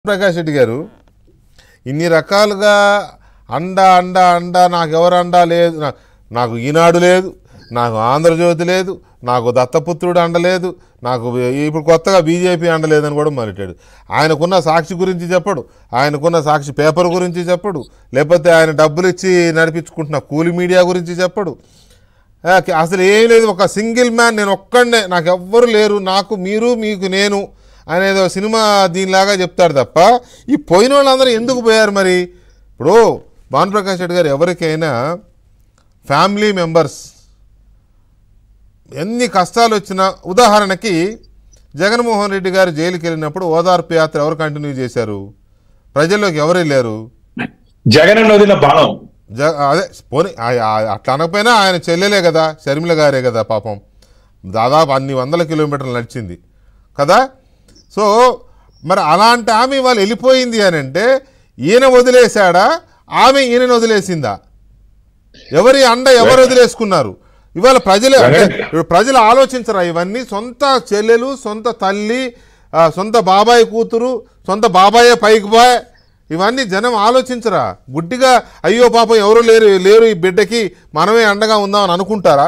ప్రకాష్ రెడ్డి గారు ఇన్ని రకాలుగా అండ అండ అండ నాకు ఎవరు అండ లేదు నా- నాకు ఈనాడు లేదు నాకు ఆంధ్రజ్యోతి లేదు నాకు దత్తపుత్రుడు అండలేదు నాకు ఇప్పుడు కొత్తగా బీజేపీ అండలేదని కూడా మొదలెట్టాడు ఆయనకున్న సాక్షి గురించి చెప్పడు ఆయనకున్న సాక్షి పేపర్ గురించి చెప్పడు లేకపోతే ఆయన డబ్బులు ఇచ్చి నడిపించుకుంటున్న కూలి మీడియా గురించి చెప్పడు ఆ, అసలు ఏం లేదు ఒక సింగిల్ మ్యాన్ నేను ఒక్కడనే నాకు ఎవ్వరు లేరు నాకు మీరు మీకు నేను అనేది ఒక సినిమా దీనిలాగా చెప్తాడు తప్ప ఈ పోయిన వాళ్ళందరూ ఎందుకు పోయారు మరి ఇప్పుడు భానుప్రకాష్ రెడ్డి గారు ఎవరికైనా ఫ్యామిలీ మెంబర్స్ ఎన్ని కష్టాలు వచ్చినా ఉదాహరణకి జగన్మోహన్ రెడ్డి గారు జైలుకి వెళ్ళినప్పుడు ఓదార్పు యాత్ర ఎవరు కంటిన్యూ చేశారు ప్రజల్లోకి ఎవరు వెళ్ళారు జగన్ వదిలిన బాణం జ అదే పోనీ ఆ- ఆ- అట్లా అనకపోయినా ఆయన చెల్లెలే కదా షర్మిల గారే కదా పాపం దాదాపు అన్ని వందల కిలోమీటర్లు నడిచింది కదా సో మరి అలాంటి ఆమె వాళ్ళు వెళ్ళిపోయింది అని అంటే ఈయన వదిలేశాడా ఆమె ఈయనను వదిలేసిందా ఎవరి అండ ఎవరు వదిలేసుకున్నారు ఇవాళ ప్రజలు అంటే ఇప్పుడు ప్రజలు ఆలోచించరా ఇవన్నీ సొంత చెల్లెలు సొంత తల్లి ఆ, సొంత బాబాయ్ కూతురు సొంత బాబాయే పైకి బాయ్ ఇవన్నీ జనం ఆలోచించరా గుడ్డిగా అయ్యో పాపం ఎవరు లేరు లేరు ఈ బిడ్డకి మనమే అండగా ఉందామని అనుకుంటారా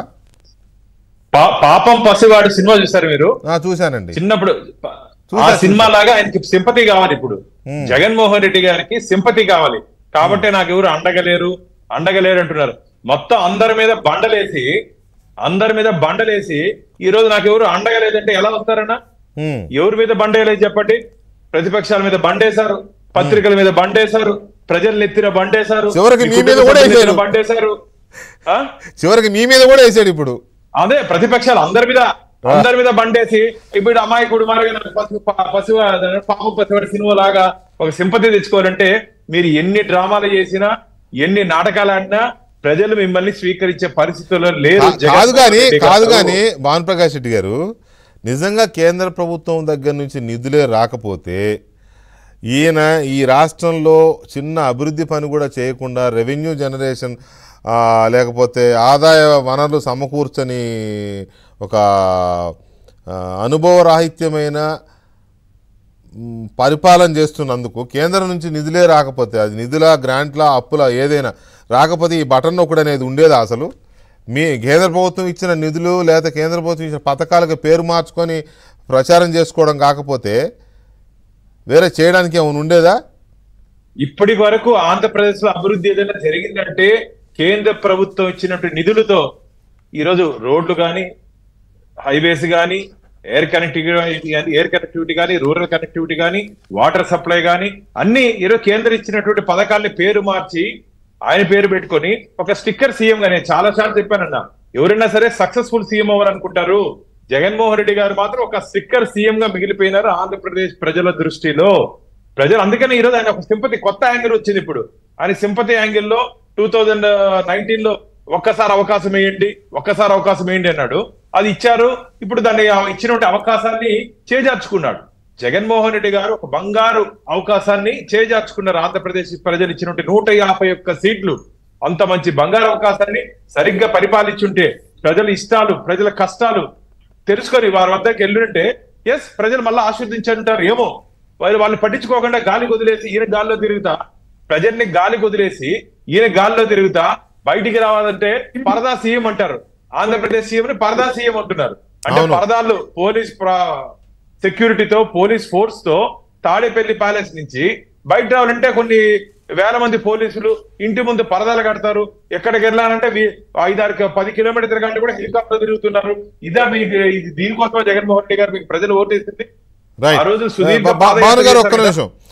పా- పాపం పసివాడు సినిమా చూసారు మీరు ఆ, చూశానండి చిన్నప్పుడు ప- చూసా, ఆ సినిమా లాగా ఆయనకి సింపతి కావాలి ఇప్పుడు జగన్మోహన్ రెడ్డి గారికి సింపతి కావాలి కాబట్టి నాకు ఎవరు అండగలేరు అండగలేరు అంటున్నారు మొత్తం అందరి మీద బండలేసి అందరి మీద బండలేసి ఈ రోజు నాకు ఎవరు అండగలేదంటే ఎలా వస్తారన్నా ఉమ్, ఎవరి మీద బండేయలేదు చెప్పండి ప్రతిపక్షాల మీద బండేశారు పత్రికల మీద బండేశారు ప్రజల్ని ఎత్తిన బండేశారు చివరికి మీ మీ మీద కుటుంబ కూడా సభ్యుల్ని ఎత్తిన వేశారు. బండేశారు ఆ? చివరికి మీ మీద కూడా వేసాడు ఇప్పుడు అదే ప్రతిపక్షాలు అందరి మీద అందరి మీద బండేసి ఇప్పుడు అమాయకుడు మరి పశు ప- పశువు పాపం పశువాడి సినిమా లాగా ఒక సింపతి తెచ్చుకోవాలంటే మీరు ఎన్ని డ్రామాలు చేసినా ఎన్ని నాటకాలు ఆడినా ప్రజలు మిమ్మల్ని స్వీకరించే పరిస్థితుల్లో లేరు కా- జగన్మోహన్ కాదు కానీ రెడ్డి కాదు గారు. కానీ భానుప్రకాష్ రెడ్డి గారు నిజంగా కేంద్ర ప్రభుత్వం దగ్గర నుంచి నిధులే రాకపోతే ఈయన ఈ రాష్ట్రంలో చిన్న అభివృద్ధి పని కూడా చేయకుండా రెవెన్యూ జనరేషన్ ఆ, లేకపోతే ఆదాయ వనరులు సమకూర్చని ఒక ఆ, అనుభవరాహిత్యమైన మ్, పరిపాలన చేస్తున్నందుకు కేంద్రం నుంచి నిధులే రాకపోతే అది నిధుల గ్రాంట్ల అప్పుల ఏదైనా రాకపోతే ఈ బటన్ నొక్కడు అనేది ఉండేదా అసలు మీ కేంద్ర ప్రభుత్వం ఇచ్చిన నిధులు లేదా కేంద్ర ప్రభుత్వం ఇచ్చిన పథకాలకు పేరు మార్చుకొని ప్రచారం చేసుకోవడం కాకపోతే వేరే చేయడానికి ఏమైనా ఉండేదా ఇప్పటి వరకు ఆంధ్రప్రదేశ్ లో అభివృద్ధి ఏదైనా జరిగిందంటే కేంద్ర ప్రభుత్వం ఇచ్చినట్టు నిధులతో ఈరోజు రోడ్లు కానీ హైవేస్ కానీ ఎయిర్ కనెక్టివిటీ కానీ ఎయిర్ కనెక్టివిటీ కానీ రూరల్ కనెక్టివిటీ కానీ వాటర్ సప్లై కానీ అన్ని ఈరోజు కేంద్రం ఇచ్చినటువంటి పథకాల్ని పేరు మార్చి ఆయన పేరు పెట్టుకొని ఒక స్టిక్కర్ సీఎం గా నేను చాలా సార్లు చెప్పానన్నా ఎవరైనా సరే సక్సెస్ఫుల్ సీఎం అవ్వాలనుకుంటారు జగన్మోహన్ రెడ్డి గారు మాత్రం ఒక స్టిక్కర్ సీఎం గా మిగిలిపోయినారు ఆంధ్రప్రదేశ్ ప్రజల దృష్టిలో ప్రజలు అందుకని ఈరోజు ఆయన ఒక సింపతి కొత్త యాంగిల్ వచ్చింది ఇప్పుడు ఆయన సింపతి యాంగిల్ లో టూ థౌజండ్ నైన్టీన్ లో ఒక్కసారి అవకాశం వేయండి ఒక్కసారి అవకాశం వేయండి అన్నాడు అది ఇచ్చారు ఇప్పుడు దాన్ని ఆ ఇచ్చినటువంటి అవకాశాన్ని చేజార్చుకున్నాడు జగన్మోహన్ రెడ్డి గారు ఒక బంగారు అవకాశాన్ని చేజార్చుకున్నారు ఆంధ్రప్రదేశ్ ప్రజలు ఇచ్చినటువంటి నూట యాభై ఒక్క సీట్లు అంత మంచి బంగారు అవకాశాన్ని సరిగ్గా పరిపాలించుంటే ప్రజల ఇష్టాలు ప్రజల కష్టాలు తెలుసుకొని వారి వద్దకు వెళ్ళుంటే ఎస్ ప్రజలు మళ్ళీ ఆశీర్దించారంటారు ఏమో వాళ్ళు వాళ్ళు పట్టించుకోకుండా గాలి వదిలేసి ఈయన గాల్లో తిరుగుతా ప్రజల్ని గాలి వదిలేసి ఈయన గాల్లో తిరుగుతా బయటికి రావాలంటే పరదా సీఎం అంటారు ఆంధ్రప్రదేశ్ సీఎం ని పరదా సీఎం అంటున్నారు అంటే అవును. పరదాలు పోలీస్ సెక్యూరిటీతో పోలీస్ ఫోర్స్ తో తాడేపల్లి ప్యాలెస్ నుంచి బయట రావాలంటే కొన్ని వేల మంది పోలీసులు ఇంటి ముందు పరదాలు కడతారు ఎక్కడికి వెళ్ళాలంటే వీ- ఐదారు కి- పది కిలోమీటర్ తిరగాలంటే కూడా హెలికాప్టర్ తిరుగుతున్నారు ఇదా మీకు ఇది దీనికోసం జగన్మోహన్ రెడ్డి గారు మీకు ప్రజలు ఓటేసింది రైట్ ఆ రోజు సుదీర్ఘ బా- బా- భాను గారు ఒక్క పాదయాత్ర నిమిషం